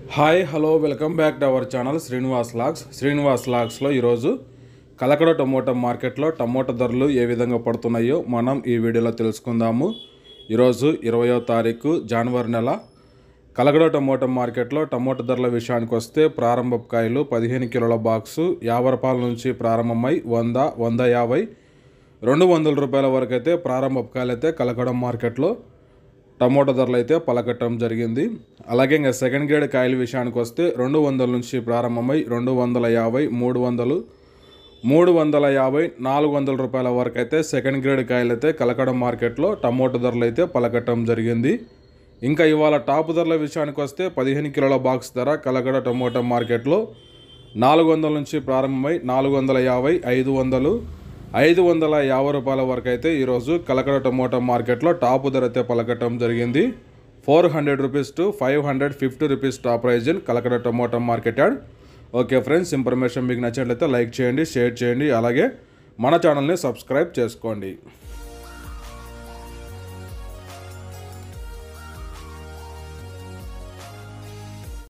hi hello welcome back to our channel Srinivas logs Srinivas లాగ్స్లో ఈరోజు Kalakada tomato మార్కెట్లో టమోటా ధరలు ఏ విధంగా పడుతున్నాయో మనం ఈ వీడియోలో తెలుసుకుందాము ఈరోజు ఇరవయో తారీఖు జనవరి నెల కలగడ టమోటా మార్కెట్లో టమోటా ధరల విషయానికి వస్తే ప్రారంభ కాయలు పదిహేను కిలోల బాక్సు యాభై రూపాయల నుంచి ప్రారంభమై వంద వంద యాభై రెండు వందల రూపాయల వరకు అయితే ప్రారంభ కాయలు అయితే కలకడ మార్కెట్లో టమోటా ధరలు అయితే పలకట్టడం జరిగింది అలాగే ఇంకా సెకండ్ గ్రేడ్ కాయల విషయానికి వస్తే రెండు వందల నుంచి ప్రారంభమై రెండు వందల యాభై మూడు వందలు మూడు వందల యాభై నాలుగు వందల రూపాయల వరకు అయితే సెకండ్ గ్రేడ్ కాయలు అయితే కలకడ మార్కెట్లో టమోటా ధరలు అయితే పలకట్టడం జరిగింది ఇంకా ఇవాళ టాప్ ధరల విషయానికి వస్తే పదిహేను కిలోల బాక్స్ ధర కలకడ టమోటా మార్కెట్లో నాలుగు వందల నుంచి ప్రారంభమై నాలుగు వందల యాభై ఐదు వందలు ఐదు వందల యాభై రూపాయల వరకు అయితే ఈరోజు కలకడ టమోటా మార్కెట్లో టాప్ ధర అయితే పలకటం జరిగింది four hundred rupees to five hundred fifty rupees top price in Kalakada tomato market yard okay friends information మీకు నచ్చినట్లయితే లైక్ చేయండి షేర్ చేయండి అలాగే మన ఛానల్ని సబ్స్క్రైబ్ చేసుకోండి